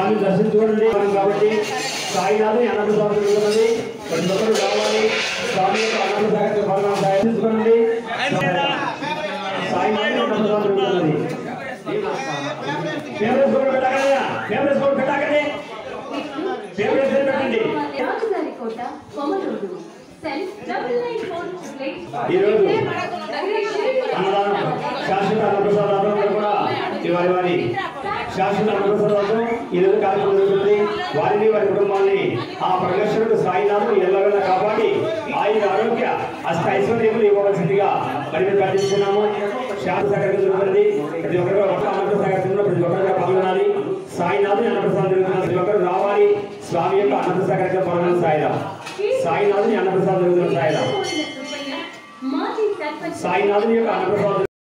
స్వామి దర్శించుకోండి మనం కాబట్టి సాయినాథుని అన్నప్రసాదం జరుగుతున్నది ప్రతి ఒక్కరు రావాలి స్వామి యొక్క అన్నప్రసాద భాగం దర్శించుకోండి సాయినాథుని అన్నప్రసాదం జరుగుతున్నది ఫేవరెట్ స్కూల్ పెట్టాకనే ఫేవరెట్ స్కూల్ పెట్టాకనే ఫేవరెట్ స్కూల్ పెట్టండి రాజధాని కోట Komaturu cell double nine four eight ఈరోజు అన్నదానం శాశ్వత అన్నప్రసాదాలు కూడా ఈ వారి వారి శాశ్వత అన్నప్రసాదాలు ఈ రోజు కార్యక్రమం జరుగుతుంది వారిని వారి కుటుంబాన్ని ఆ పరమేశ్వరుడు సాయినాథుడు ఎల్లవేళ కాపాడి ఆయన ఆరోగ్య అష్ట ఐశ్వర్యములు ఇవ్వవలసిందిగా మరి మేము ప్రార్థిస్తున్నాము శాంతి సహకరణ జరుగుతుంది ప్రతి ఒక్కరు ఒక అన్నప్రసాద కార్యక్రమంలో ప్రతి ఒక్కరుగా పాల్గొనాలి సాయినాథుని అన్నప్రసాదం జరుగుతున్న ప్రతి ఒక్కరు రావాలి స్వామి యొక్క అన్నప్రసాద కార్యక్రమం పాల్గొనాలి సాయిరాం సాయినాథుని అన్నప్రసాదం జరుగుతున్న సాయిరాం మాజీ సర్పంచ్ సాయినాథుని యొక్క అన్నప్రసాదం